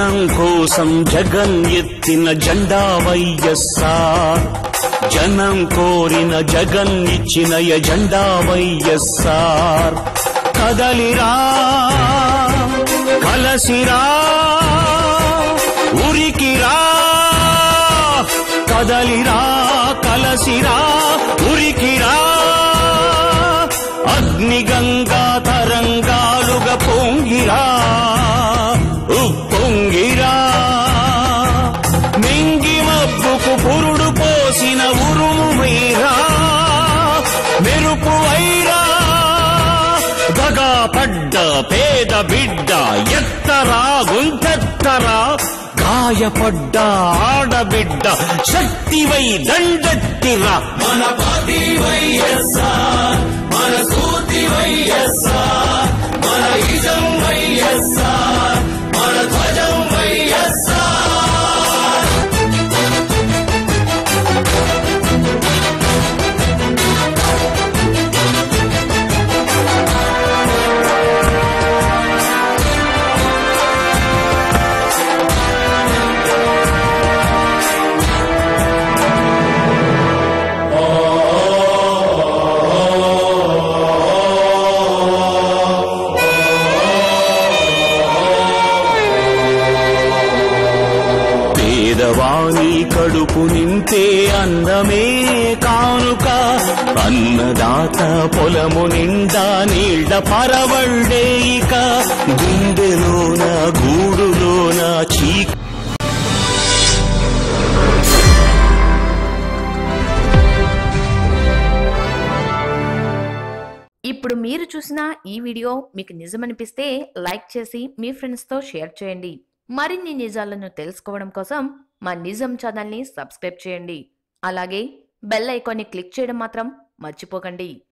జనం కోసం జగన్ ఎత్తిన జెండా వైఎస్ఆర్ జనం కోరిన జగన్ ఇచ్చిన ఎజెండా వైఎస్ఆర్ కదలిరా కలసిరా ఉరికిరా కదలిరా కలసిరా ఉరికిరా అగ్నిగంగా తరంగాలుగా పొంగిరా ఉప్పొంగిరా మింగి మబ్బుకు పురుడు పోసిన ఉరుము మీరా మెరుపు వైరా దగా పడ్డ పేద బిడ్డ ఎత్తరా గుంతెత్తరా గాయపడ్డ ఆడబిడ్డ శక్తివై దండెత్తిరా మన పార్టీ వైఎస్ఆర్ మన స్ఫూర్తి వైఎస్ఆర్ మన ఇజం వైఎస్ఆర్ మన ధ్వజం వైఎస్ఆర్ పేదవాణి కడుపు నింపే అన్నమే కానుక అన్నదాత పొలము నిండా నీళ్ల పరవళ్ళే ఇక గుండెలోన గూడులోన చీక ఇప్పుడు మీరు చూసిన ఈ వీడియో మీకు నిజమనిపిస్తే లైక్ చేసి మీ ఫ్రెండ్స్తో షేర్ చేయండి మరిన్ని నిజాలను తెలుసుకోవడం కోసం మా నిజం ఛానల్ని సబ్స్క్రైబ్ చేయండి అలాగే బెల్ ఐకాన్ని క్లిక్ చేయడం మాత్రం మర్చిపోకండి